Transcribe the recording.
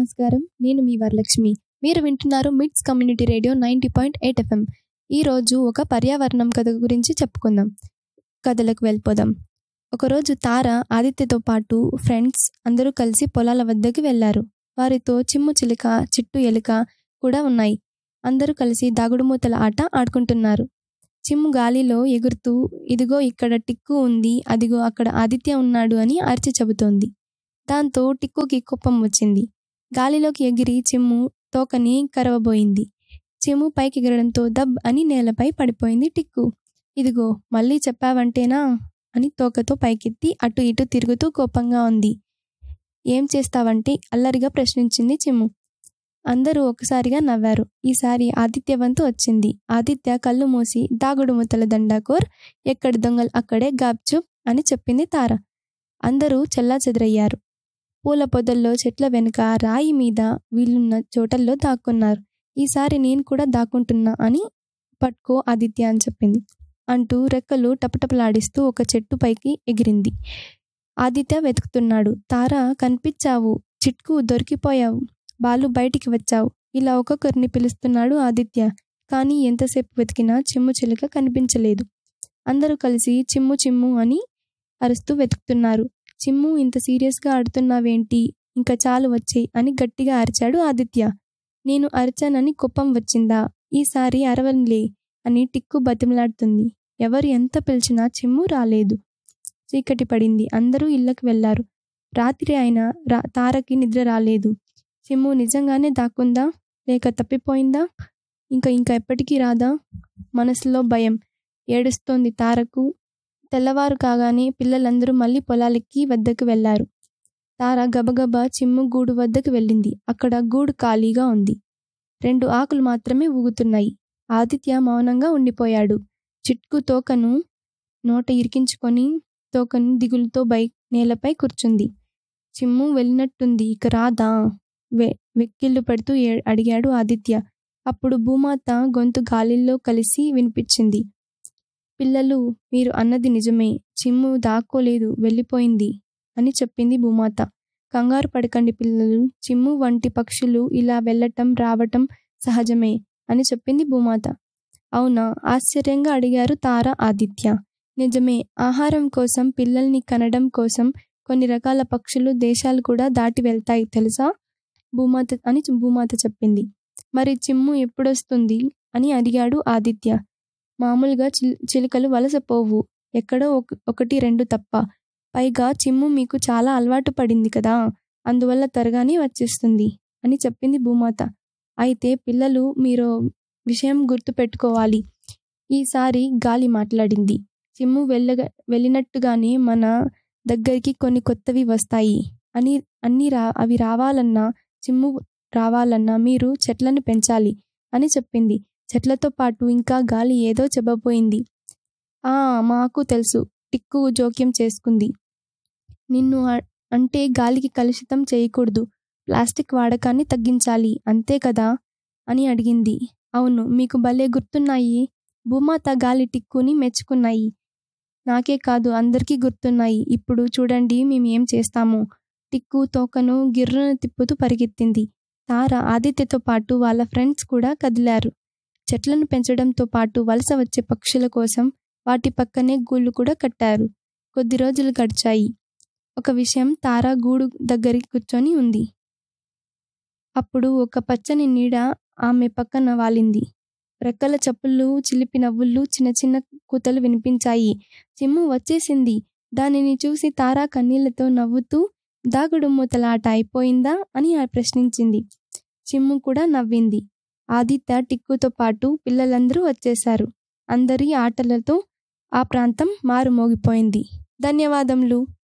నమస్కారం నేను మీ వరలక్ష్మి మీరు వింటున్నారు MITS community radio ninety point eight FM ఈరోజు ఒక పర్యావరణం కథ గురించి చెప్పుకుందాం కథలకు వెళ్ళిపోదాం ఒకరోజు తార ఆదిత్యతో పాటు ఫ్రెండ్స్ అందరూ కలిసి పొలాల వద్దకు వెళ్ళారు వారితో చిమ్ము చిలుక చిట్టు ఎలుక కూడా ఉన్నాయి అందరూ కలిసి దాగుడుమూతల ఆట ఆడుకుంటున్నారు చిమ్ము గాలిలో ఎగురుతూ ఇదిగో ఇక్కడ టిక్కు ఉంది అదిగో అక్కడ ఆదిత్య ఉన్నాడు అని అరిచి చెబుతోంది దాంతో టిక్కుకి కుప్పం వచ్చింది గాలిలోకి ఎగిరి చిమ్ము తోకని కరవబోయింది చిమ్ము పైకి ఎగరడంతో దబ్ అని నేలపై పడిపోయింది టిక్కు ఇదిగో మళ్ళీ చెప్పావంటేనా అని తోకతో పైకెత్తి అటు ఇటు తిరుగుతూ కోపంగా ఉంది ఏం చేస్తావంటే అల్లరిగా ప్రశ్నించింది చిమ్ము అందరూ ఒకసారిగా నవ్వారు ఈసారి ఆదిత్య వంతు వచ్చింది ఆదిత్య కళ్ళు మూసి దాగుడు ముత్తల దండాకోర్ ఎక్కడి దొంగలు అక్కడే గాప్చుప్ అని చెప్పింది తార అందరూ చెల్లా చెదరయ్యారు పూల పొదల్లో చెట్ల వెనుక రాయి మీద వీళ్ళున్న చోటల్లో దాక్కున్నారు ఈసారి నేను కూడా దాక్కుంటున్నా అని పట్టుకో ఆదిత్య అని చెప్పింది అంటూ రెక్కలు టపటపలాడిస్తూ ఒక చెట్టు పైకి ఎగిరింది ఆదిత్య వెతుకుతున్నాడు తార కనిపించావు చిట్కు దొరికిపోయావు బాలు బయటికి వచ్చావు ఇలా ఒక్కొక్కరిని పిలుస్తున్నాడు ఆదిత్య కానీ ఎంతసేపు వెతికినా చిమ్ము చిలుక కనిపించలేదు అందరూ కలిసి చిమ్ము చిమ్ము అని అరుస్తూ వెతుకుతున్నారు చిమ్ము ఇంత సీరియస్గా ఆడుతున్నావేంటి ఇంకా చాలు వచ్చేయి అని గట్టిగా అరిచాడు ఆదిత్య నేను అరిచానని కుప్పం వచ్చిందా ఈసారి అరవన్లే అని టిక్కు బతిమలాడుతుంది ఎవరు ఎంత పిలిచినా చిమ్ము రాలేదు చీకటి పడింది అందరూ ఇళ్ళకి వెళ్లారు రాత్రి అయినా రా తారకి నిద్ర రాలేదు చిమ్ము నిజంగానే దాక్కుందా లేక తప్పిపోయిందా ఇంకా ఇంకా ఎప్పటికీ రాదా మనసులో భయం ఏడుస్తోంది తారకు తెల్లవారు కాగానే పిల్లలందరూ మళ్ళీ పొలాలకి వద్దకు వెళ్లారు తార గబగబా చిమ్ము గూడు వద్దకు వెళ్ళింది అక్కడ గూడు ఖాళీగా ఉంది రెండు ఆకులు మాత్రమే ఊగుతున్నాయి ఆదిత్య మౌనంగా ఉండిపోయాడు చిట్కు తోకను నోట ఇరికించుకొని తోకను దిగులుతో బై నేలపై కూర్చుంది చిమ్ము వెళ్ళినట్టుంది ఇక రాదా వె వెక్కిళ్ళు పెడుతూ ఏ- అడిగాడు ఆదిత్య అప్పుడు భూమాత గొంతు గాలిలో కలిసి వినిపించింది పిల్లలు మీరు అన్నది నిజమే చిమ్ము దాక్కోలేదు వెళ్ళిపోయింది అని చెప్పింది భూమాత కంగారు పడకండి పిల్లలు చిమ్ము వంటి పక్షులు ఇలా వెళ్ళటం రావటం సహజమే అని చెప్పింది భూమాత అవునా ఆశ్చర్యంగా అడిగారు తార ఆదిత్య నిజమే ఆహారం కోసం పిల్లల్ని కనడం కోసం కొన్ని రకాల పక్షులు దేశాలు కూడా దాటి వెళ్తాయి తెలుసా భూమాత అని భూమాత చెప్పింది మరి చిమ్ము ఎప్పుడొస్తుంది అని అడిగాడు ఆదిత్య మామూలుగా చిల్ చిలుకలు వలసపోవు ఎక్కడో ఒక ఒకటి రెండు తప్ప పైగా చిమ్ము మీకు చాలా అలవాటు పడింది కదా అందువల్ల త్వరగానే వచ్చేస్తుంది అని చెప్పింది భూమాత అయితే పిల్లలు మీరు విషయం గుర్తు పెట్టుకోవాలి ఈసారి గాలి మాట్లాడింది చిమ్ము వెళ్ళగ వెళ్ళినట్టుగానే మన దగ్గరికి కొన్ని కొత్తవి వస్తాయి అని అన్ని రా అవి రావాలన్నా చిమ్ము రావాలన్నా మీరు చెట్లను పెంచాలి అని చెప్పింది చెట్లతో పాటు ఇంకా గాలి ఏదో చెప్పబోయింది ఆ మాకు తెలుసు టిక్కు జోక్యం చేసుకుంది నిన్ను అ- అంటే గాలికి కలుషితం చేయకూడదు ప్లాస్టిక్ వాడకాన్ని తగ్గించాలి అంతే కదా అని అడిగింది అవును మీకు భలే గుర్తున్నాయి భూమాత గాలి టిక్కుని మెచ్చుకున్నాయి నాకే కాదు అందరికీ గుర్తున్నాయి ఇప్పుడు చూడండి మేము ఏం చేస్తాము టిక్కు తోకను గిర్రున తిప్పుతూ పరిగెత్తింది తార ఆదిత్యతో పాటు వాళ్ళ ఫ్రెండ్స్ కూడా కదిలారు చెట్లను పెంచడంతో పాటు వలస వచ్చే పక్షుల కోసం వాటి పక్కనే గూళ్ళు కూడా కట్టారు కొద్ది రోజులు గడిచాయి ఒక విషయం తార గూడు దగ్గరికి కూర్చొని ఉంది అప్పుడు ఒక పచ్చని నీడ ఆమె పక్కన వాలింది రెక్కల చప్పుళ్ళు చిలిపి నవ్వుళ్ళు చిన్న చిన్న కూతలు వినిపించాయి చిమ్ము వచ్చేసింది దానిని చూసి తార కన్నీళ్లతో నవ్వుతూ దాగుడు మూతలాట అయిపోయిందా అని ఆ ప్రశ్నించింది చిమ్ము కూడా నవ్వింది ఆదిత్య టిక్కుతో పాటు పిల్లలందరూ వచ్చేశారు అందరి ఆటలతో ఆ ప్రాంతం మారుమోగిపోయింది ధన్యవాదములు